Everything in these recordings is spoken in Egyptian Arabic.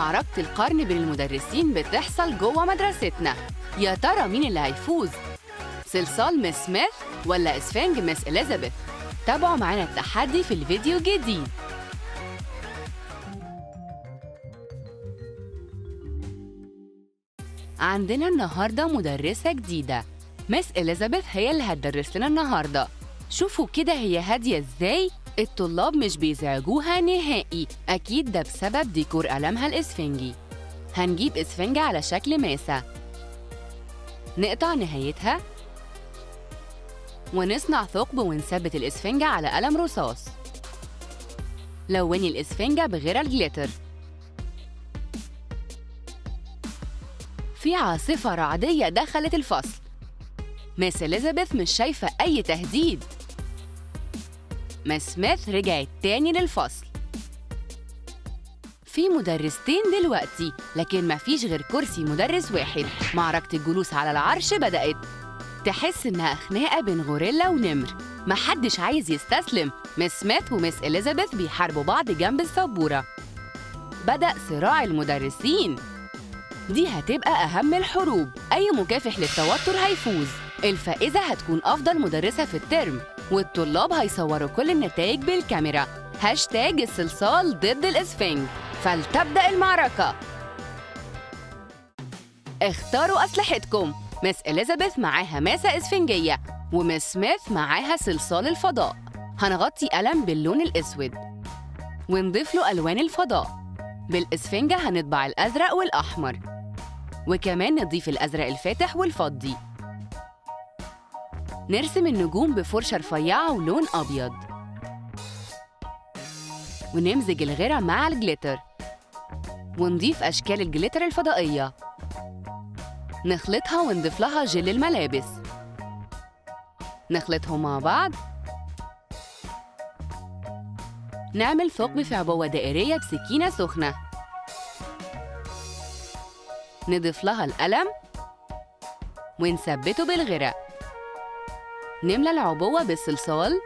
معركة القرن بين المدرسين بتحصل جوه مدرستنا يا ترى مين اللي هيفوز؟ صلصال مس سميث ولا اسفنج مس إليزابيث؟ تابعوا معانا التحدي في الفيديو الجديد عندنا النهاردة مدرسة جديدة مس إليزابيث هي اللي هتدرس لنا النهاردة شوفوا كده هي هادية ازاي الطلاب مش بيزعجوها نهائي أكيد ده بسبب ديكور قلمها الإسفنجي هنجيب إسفنجة على شكل ماسة نقطع نهايتها ونصنع ثقب ونثبت الإسفنجة على قلم رصاص لوني الإسفنجة بغير الجليتر في عاصفة رعدية دخلت الفصل مس إليزابيث مش شايفة أي تهديد مس سميث رجعت تاني للفصل في مدرستين دلوقتي لكن مفيش غير كرسي مدرس واحد معركة الجلوس على العرش بدأت تحس إنها خناقة بين غوريلا ونمر محدش عايز يستسلم مس سميث ومس إليزابيث بيحاربوا بعض جنب السبورة بدأ صراع المدرسين دي هتبقى أهم الحروب أي مكافح للتوتر هيفوز الفائزة هتكون أفضل مدرسة في الترم والطلاب هيصوروا كل النتائج بالكاميرا هاشتاج الصلصال ضد الإسفنج فلتبدأ المعركة اختاروا أسلحتكم مس إليزابيث معاها ماسة إسفنجية ومس سميث معاها صلصال الفضاء هنغطي قلم باللون الأسود ونضيف له ألوان الفضاء بالإسفنجة هنطبع الأزرق والأحمر وكمان نضيف الأزرق الفاتح والفضي نرسم النجوم بفرشة رفيعة ولون أبيض ونمزج الغيرة مع الجليتر ونضيف أشكال الجليتر الفضائية نخلطها ونضيف لها جل الملابس نخلطهم مع بعض نعمل ثقب في عبوة دائرية بسكينة سخنة نضيف لها القلم ونثبته بالغرق نملى العبوة بالصلصال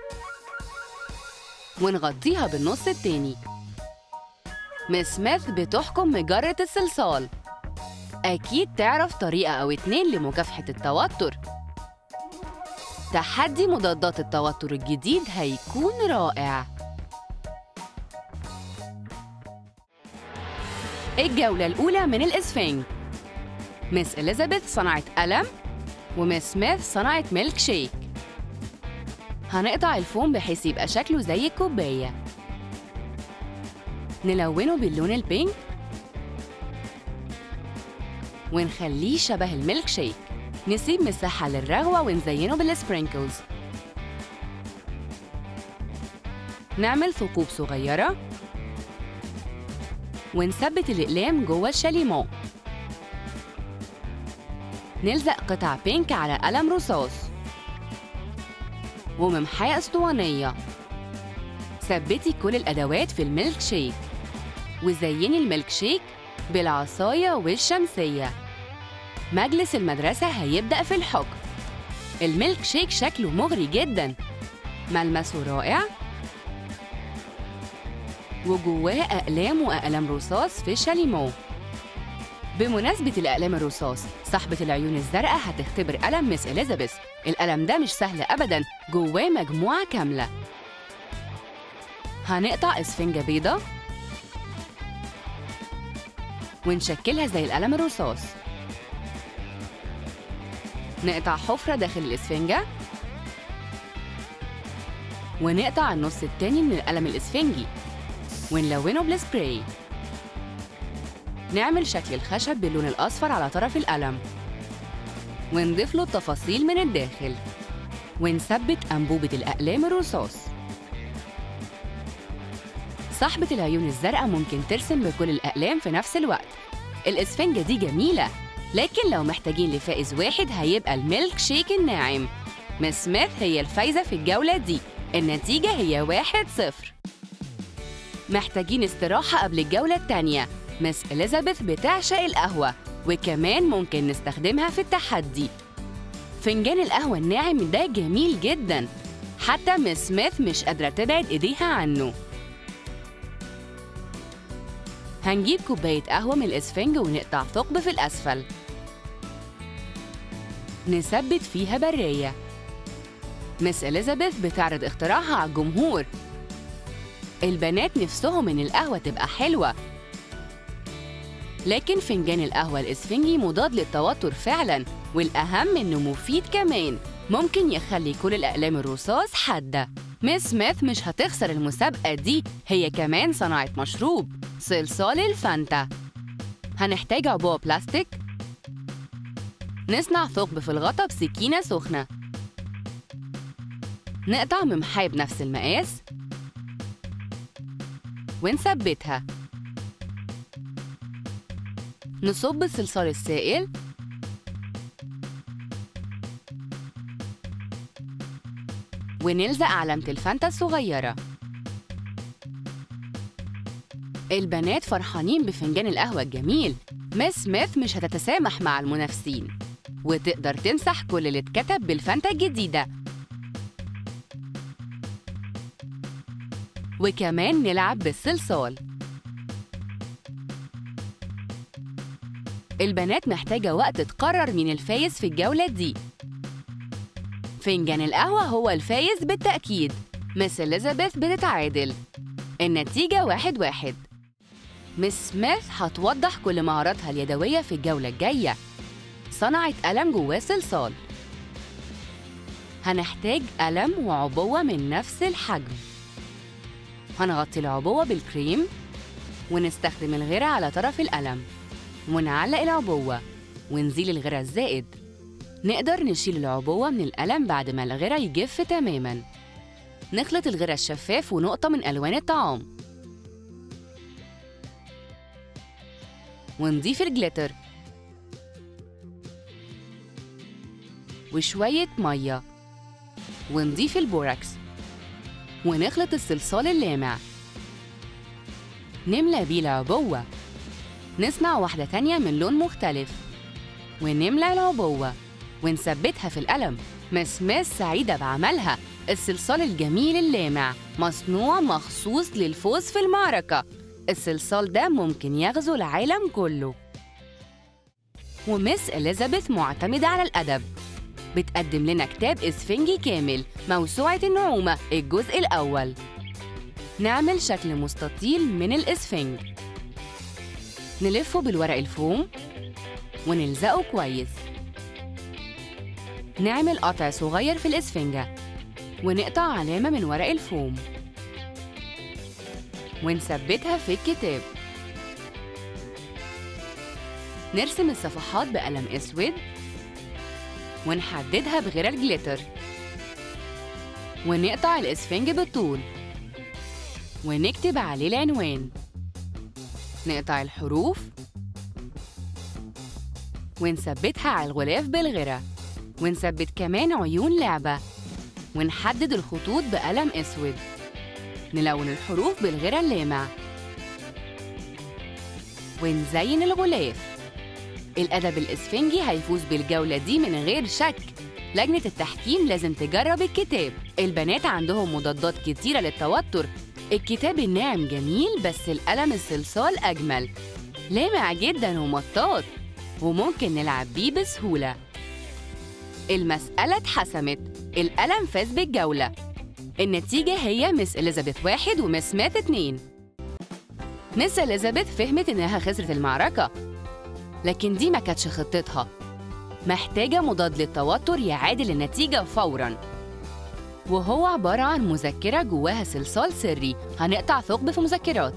ونغطيها بالنص التاني مس سميث بتحكم مجرة الصلصال أكيد تعرف طريقة أو اتنين لمكافحة التوتر تحدي مضادات التوتر الجديد هيكون رائع الجولة الأولى من الإسفنج مس إليزابيث صنعت قلم ومس سميث صنعت ميلك شيك هنقطع الفوم بحيث يبقى شكله زي الكوباية نلونه باللون البينك ونخليه شبه الميلك شيك نسيب مساحة للرغوة ونزينه بالسبرينكلز نعمل ثقوب صغيرة ونثبت الأقلام جوه الشاليمو نلزق قطع بينك على قلم رصاص وممحاة اسطوانية ثبتي كل الأدوات في الميلك شيك وزيني الميلك شيك بالعصاية والشمسية مجلس المدرسة هيبدأ في الحكم الميلك شيك شكله مغري جدا ملمسه رائع وجواه أقلام وأقلام رصاص في الشاليمو بمناسبة الأقلام الرصاص صاحبة العيون الزرقاء هتختبر قلم مس إليزابيث القلم ده مش سهل أبدا جواه مجموعة كاملة هنقطع إسفنجة بيضة ونشكلها زي القلم الرصاص نقطع حفرة داخل الإسفنجة ونقطع النص التاني من القلم الإسفنجي ونلونه بالسبراي نعمل شكل الخشب باللون الأصفر على طرف القلم ونضيف له التفاصيل من الداخل ونثبت أنبوبة الأقلام الرصاص صاحبة العيون الزرقاء ممكن ترسم بكل الأقلام في نفس الوقت الإسفنجة دي جميلة لكن لو محتاجين لفائز واحد هيبقى الميلك شيك الناعم مس سميث هي الفايزة في الجولة دي النتيجة هي واحد صفر محتاجين استراحة قبل الجولة التانية مس إليزابيث بتعشق القهوة وكمان ممكن نستخدمها في التحدي فنجان القهوة الناعم ده جميل جدا حتى مس سميث مش قادرة تبعد إيديها عنه هنجيب كوباية قهوة من الإسفنج ونقطع ثقب في الأسفل نثبت فيها براية مس إليزابيث بتعرض اختراعها على الجمهور البنات نفسهم إن القهوة تبقى حلوة لكن فنجان القهوة الإسفنجي مضاد للتوتر فعلاً والأهم إنه مفيد كمان ممكن يخلي كل الأقلام الرصاص حادة ميس سميث مش هتخسر المسابقة دي هي كمان صنعت مشروب صلصال الفانتا هنحتاج عبوة بلاستيك نصنع ثقب في الغطا بسكينة سخنة نقطع ممحاة بنفس المقاس ونثبتها نصب الصلصال السائل ونلزق علامة الفانتا الصغيرة البنات فرحانين بفنجان القهوة الجميل مس سميث مش هتتسامح مع المنافسين وتقدر تمسح كل اللي اتكتب بالفانتا الجديدة وكمان نلعب بالصلصال البنات محتاجة وقت تقرر مين الفايز في الجولة دي فنجان القهوة هو الفايز بالتأكيد مس إليزابيث بتتعادل النتيجة واحد واحد مس سميث هتوضح كل مهاراتها اليدوية في الجولة الجاية صنعت قلم جواه صلصال هنحتاج قلم وعبوة من نفس الحجم هنغطي العبوة بالكريم ونستخدم الغيرة على طرف القلم ونعلق العبوة ونزيل الغيرة الزائد نقدر نشيل العبوة من القلم بعد ما الغيرة يجف تماماً نخلط الغيرة الشفاف ونقطة من ألوان الطعام ونضيف الجليتر وشوية مية ونضيف البوراكس ونخلط الصلصال اللامع نملى بيه العبوة نصنع واحدة تانية من لون مختلف ونملى العبوة ونثبتها في القلم مس مس سعيدة بعملها الصلصال الجميل اللامع مصنوع مخصوص للفوز في المعركة الصلصال ده ممكن يغزو العالم كله ومس إليزابيث معتمدة على الأدب بتقدم لنا كتاب إسفنجي كامل موسوعة النعومة الجزء الأول نعمل شكل مستطيل من الإسفنج نلفه بالورق الفوم ونلزقه كويس نعمل قطع صغير في الإسفنجة ونقطع علامة من ورق الفوم ونثبتها في الكتاب نرسم الصفحات بقلم أسود ونحددها بغير الجليتر ونقطع الإسفنج بالطول ونكتب عليه العنوان نقطع الحروف ونثبتها على الغلاف بالغرة ونثبت كمان عيون لعبة ونحدد الخطوط بقلم أسود نلون الحروف بالغرة اللامع ونزين الغلاف الأدب الإسفنجي هيفوز بالجولة دي من غير شك لجنة التحكيم لازم تجرب الكتاب البنات عندهم مضادات كتيرة للتوتر الكتاب الناعم جميل بس القلم الصلصال أجمل لامع جدا ومطاط وممكن نلعب بيه بسهولة المسألة اتحسمت القلم فاز بالجولة النتيجة هي مس إليزابيث واحد ومس سميث اتنين مس إليزابيث فهمت إنها خسرت المعركة لكن دي ما كانتش خطتها محتاجة مضاد للتوتر يعادل النتيجة فوراً وهو عبارة عن مذكرة جواها صلصال سري هنقطع ثقب في مذكرات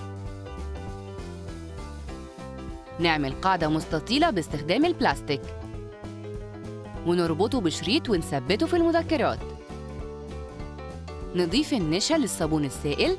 نعمل قاعدة مستطيلة باستخدام البلاستيك ونربطه بشريط ونثبته في المذكرات نضيف النشا للصابون السائل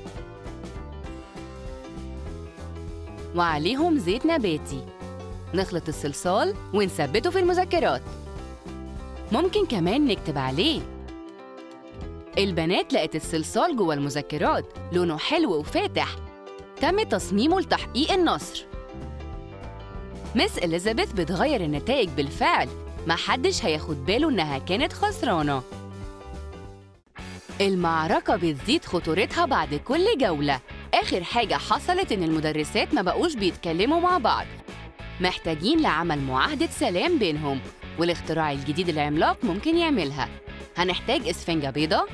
وعليهم زيت نباتي نخلط الصلصال ونثبته في المذكرات ممكن كمان نكتب عليه البنات لقت الصلصال جوه المذكرات لونه حلو وفاتح تم تصميمه لتحقيق النصر مس إليزابيث بتغير النتائج بالفعل محدش هياخد باله إنها كانت خسرانة المعركة بتزيد خطورتها بعد كل جولة آخر حاجة حصلت إن المدرسات ما بقوش بيتكلموا مع بعض محتاجين لعمل معاهدة سلام بينهم والاختراع الجديد العملاق ممكن يعملها هنحتاج إسفنجة بيضة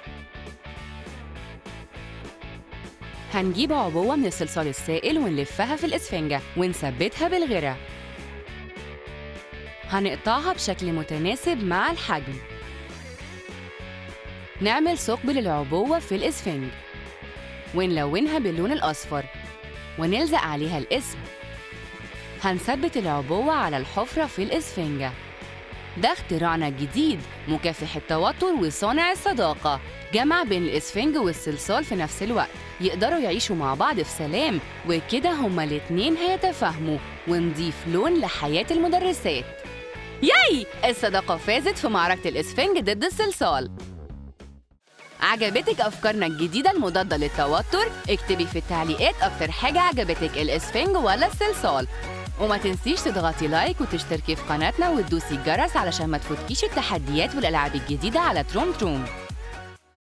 هنجيب عبوة من الصلصال السائل ونلفها في الإسفنجة ونثبتها بالغرة هنقطعها بشكل متناسب مع الحجم نعمل ثقب للعبوة في الإسفنج ونلونها باللون الأصفر ونلزق عليها الاسم هنثبت العبوة على الحفرة في الإسفنجة ده اختراعنا الجديد مكافح التوتر وصانع الصداقة جمع بين الإسفنج والصلصال في نفس الوقت يقدروا يعيشوا مع بعض في سلام وكده هما الاتنين هيتفاهموا ونضيف لون لحياة المدرسات ياي الصداقة فازت في معركة الإسفنج ضد الصلصال عجبتك أفكارنا الجديدة المضادة للتوتر؟ اكتبي في التعليقات أكتر حاجة عجبتك الإسفنج ولا الصلصال وما تنسيش تضغطي لايك وتشتركي في قناتنا وتدوسي الجرس علشان ما تفوتكيش التحديات والألعاب الجديدة على تروم تروم